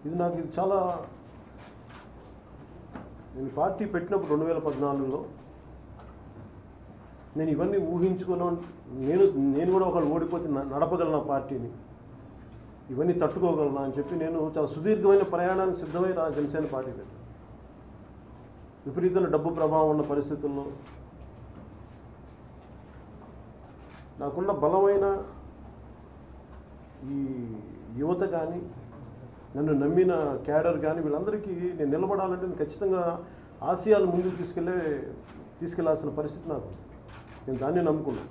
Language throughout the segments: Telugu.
ఇది నాకు ఇది చాలా నేను పార్టీ పెట్టినప్పుడు రెండు వేల పద్నాలుగులో నేను ఇవన్నీ ఊహించుకున్నా నేను నేను కూడా ఒకళ్ళు ఓడిపోతే న- నడపగలను ఆ పార్టీని ఇవన్నీ తట్టుకోగలను అని చెప్పి నేను చాలా సుదీర్ఘమైన ప్రయాణానికి సిద్ధమై రా జనసేన పార్టీ పెట్టాను విపరీతమైన డబ్బు ప్రభావం ఉన్న పరిస్థితుల్లో నాకున్న బలమైన ఈ యువత కానీ నన్ను నమ్మిన క్యాడర్ కానీ వీళ్ళందరికీ నేను నిలబడాలంటే నేను ఖచ్చితంగా ఆశయాలు ముందుకు తీసుకెళ్ళే తీసుకెళ్లాల్సిన పరిస్థితి నాకు ఉంది. నేను దాన్ని నమ్ముకున్నాను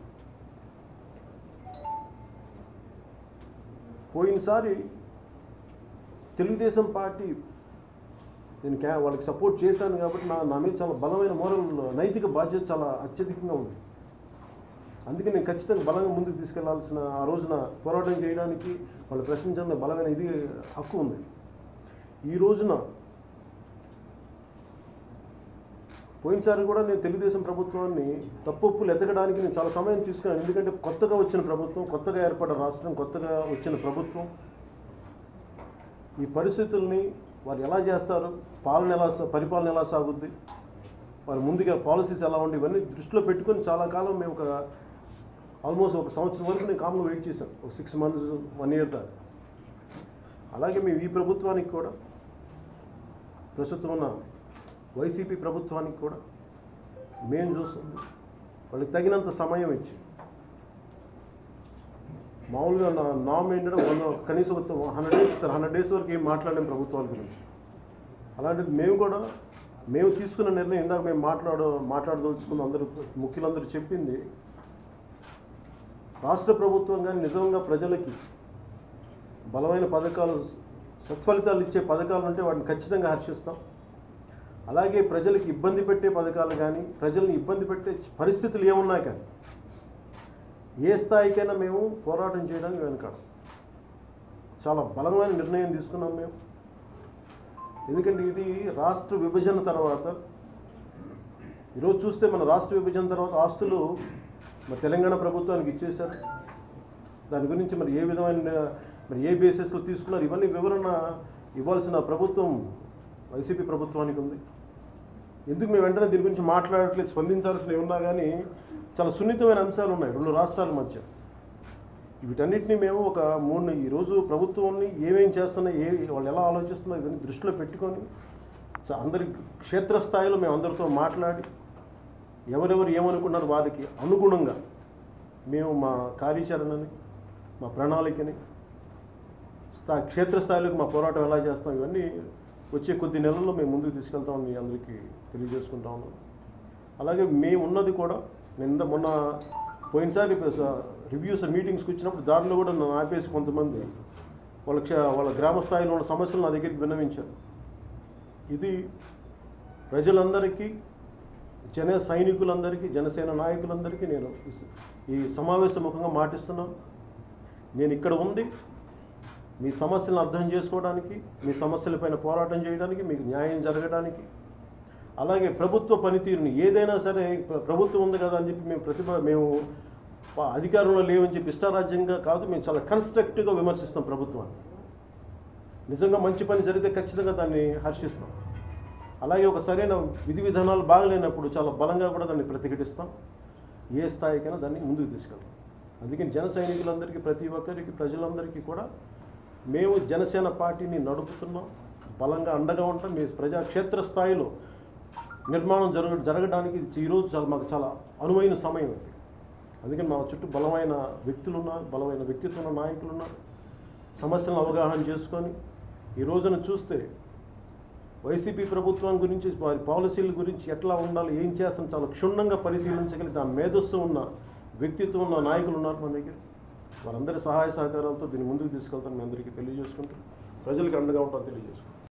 పోయినసారి తెలుగుదేశం పార్టీ నేను క్యా వాళ్ళకి సపోర్ట్ చేశాను కాబట్టి నా నా మీద చాలా బలమైన మోరల్ నైతిక బాధ్యత చాలా అత్యధికంగా ఉంది అందుకే నేను ఖచ్చితంగా బలంగా ముందుకు తీసుకెళ్లాల్సిన ఆ రోజున పోరాటం చేయడానికి వాళ్ళు ప్రశ్నించడానికి బలమైన ఇది హక్కు ఉంది ఈ రోజున పోయినసారి కూడా నేను తెలుగుదేశం ప్రభుత్వాన్ని తప్పొప్పులు ఎతకడానికి నేను చాలా సమయం తీసుకున్నాను ఎందుకంటే కొత్తగా వచ్చిన ప్రభుత్వం కొత్తగా ఏర్పడిన రాష్ట్రం కొత్తగా వచ్చిన ప్రభుత్వం ఈ పరిస్థితుల్ని వారు ఎలా చేస్తారు పాలన ఎలా సా- పరిపాలన ఎలా సాగుద్ది వారి ముందుగా పాలసీస్ ఎలా ఉండి ఇవన్నీ దృష్టిలో పెట్టుకొని చాలా కాలం మేము ఒక ఆల్మోస్ట్ ఒక సంవత్సరం వరకు నేను కామ్గా వెయిట్ చేశాను ఒక సిక్స్ మంత్స్ వన్ ఇయర్ దాకా అలాగే మేము ఈ ప్రభుత్వానికి కూడా ప్రస్తుతం ఉన్న వైసీపీ ప్రభుత్వానికి కూడా మేము చూస్తుంది వాళ్ళకి తగినంత సమయం ఇచ్చి మామూలుగా నా నామ్ ఏంటంటే వంద కనీసం ఒక hundred days sir hundred days వరకు ఏం మాట్లాడలేం ప్రభుత్వాల గురించి అలాంటిది మేము కూడా మేము తీసుకున్న నిర్ణయం ఇందాక మేము మాట్లాడ మాట్లాడదలుచుకున్న అందరూ ముఖ్యులందరూ చెప్పింది రాష్ట్ర ప్రభుత్వం కానీ నిజంగా ప్రజలకి బలమైన పథకాలు సత్ఫలితాలు ఇచ్చే పథకాలు ఉంటే వాటిని ఖచ్చితంగా హర్షిస్తాం అలాగే ప్రజలకు ఇబ్బంది పెట్టే పథకాలు కానీ ప్రజల్ని ఇబ్బంది పెట్టే పరిస్థితులు ఏమున్నా కానీ ఏ స్థాయికైనా మేము పోరాటం చేయడానికి వెనకాడం చాలా బలమైన నిర్ణయం తీసుకున్నాం మేము ఎందుకంటే ఇది రాష్ట్ర విభజన తర్వాత ఈరోజు చూస్తే మన రాష్ట్ర విభజన తర్వాత ఆస్తులు మరి తెలంగాణ ప్రభుత్వానికి ఇచ్చేశారు దాని గురించి మరి ఏ విధమైన మరి ఏ బేసిస్లో తీసుకున్నారు ఇవన్నీ వివరణ ఇవ్వాల్సిన ప్రభుత్వం వైసీపీ ప్రభుత్వానికి ఉంది ఎందుకు మేము వెంటనే దీని గురించి మాట్లాడట్లేదు స్పందించాల్సినవి ఉన్నా కానీ చాలా సున్నితమైన అంశాలు ఉన్నాయి రెండు రాష్ట్రాల మధ్య వీటన్నిటిని మేము ఒక మూడు ఈరోజు ప్రభుత్వాన్ని ఏమేం చేస్తున్నాయి ఏ వాళ్ళు ఎలా ఆలోచిస్తున్నారు ఇవన్నీ దృష్టిలో పెట్టుకొని చ- అందరి క్షేత్రస్థాయిలో మేము అందరితో మాట్లాడి ఎవరెవరు ఏమనుకున్నారు వారికి అనుగుణంగా మేము మా కార్యాచరణని మా ప్రణాళికని స్థా క్షేత్రస్థాయిలోకి మా పోరాటం ఎలా చేస్తాం ఇవన్నీ వచ్చే కొద్ది నెలల్లో మేము ముందుకు తీసుకెళ్తామని మీ అందరికీ తెలియజేసుకుంటా ఉన్నాం అలాగే మేము ఉన్నది కూడా నిన్న మొన్న పోయినసారి రివ్యూస్ మీటింగ్స్కి వచ్చినప్పుడు దారిలో కూడా నన్ను ఆపేసి కొంతమంది వాళ్ళ క్ష- వాళ్ళ గ్రామ స్థాయిలో ఉన్న సమస్యలు నా దగ్గరికి విన్నవించారు ఇది ప్రజలందరికీ జన సైనికులందరికీ జనసేన నాయకులందరికీ నేను ఈ- ఈ సమావేశ ముఖంగా మాటిస్తున్నాను నేను ఇక్కడ ఉంది మీ సమస్యలను అర్థం చేసుకోవడానికి మీ సమస్యలపైన పోరాటం చేయడానికి మీకు న్యాయం జరగడానికి అలాగే ప్రభుత్వ పనితీరుని ఏదైనా సరే ప్ర- ప్రభుత్వం ఉంది కదా అని చెప్పి మేము ప్రతిభ మేము ప- అధికారంలో లేవని చెప్పి ఇష్టారాజ్యంగా కాదు మేము చాలా కన్స్ట్రక్టివ్గా విమర్శిస్తాం ప్రభుత్వాన్ని నిజంగా మంచి పని జరిగితే ఖచ్చితంగా దాన్ని హర్షిస్తాం అలాగే ఒక సరైన విధి విధానాలు బాగలేనప్పుడు చాలా బలంగా కూడా దాన్ని ప్రతిఘటిస్తాం ఏ స్థాయికైనా దాన్ని ముందుకు తీసుకెళ్తాం అందుకని జన సైనికులందరికీ ప్రతి ఒక్కరికి ప్రజలందరికీ కూడా మేము జనసేన పార్టీని నడుపుతున్నాం బలంగా అండగా ఉంటాం మీ ప్రజా క్షేత్ర స్థాయిలో నిర్మాణం జరగ జరగడానికి ఇది ఈరోజు చాలా మాకు చాలా అనువైన సమయం ఇది అందుకని మా చుట్టూ బలమైన వ్యక్తులు ఉన్నారు బలమైన వ్యక్తిత్వం ఉన్న నాయకులు ఉన్నారు సమస్యలను అవగాహన చేసుకొని ఈ రోజున చూస్తే వైసీపీ ప్రభుత్వం గురించి వారి పాలసీల గురించి ఎట్లా ఉండాలి ఏం చేస్తాం చాలా క్షుణ్ణంగా పరిశీలించగలిగి దాని మేధస్సు ఉన్న వ్యక్తిత్వం ఉన్న నాయకులు ఉన్నారు మన దగ్గర వారందరి సహాయ సహకారాలతో దీన్ని ముందుకు తీసుకెళ్తాను మీ అందరికీ తెలియజేసుకుంటూ ప్రజలకు అండగా ఉంటాను తెలియజేసుకుంటాను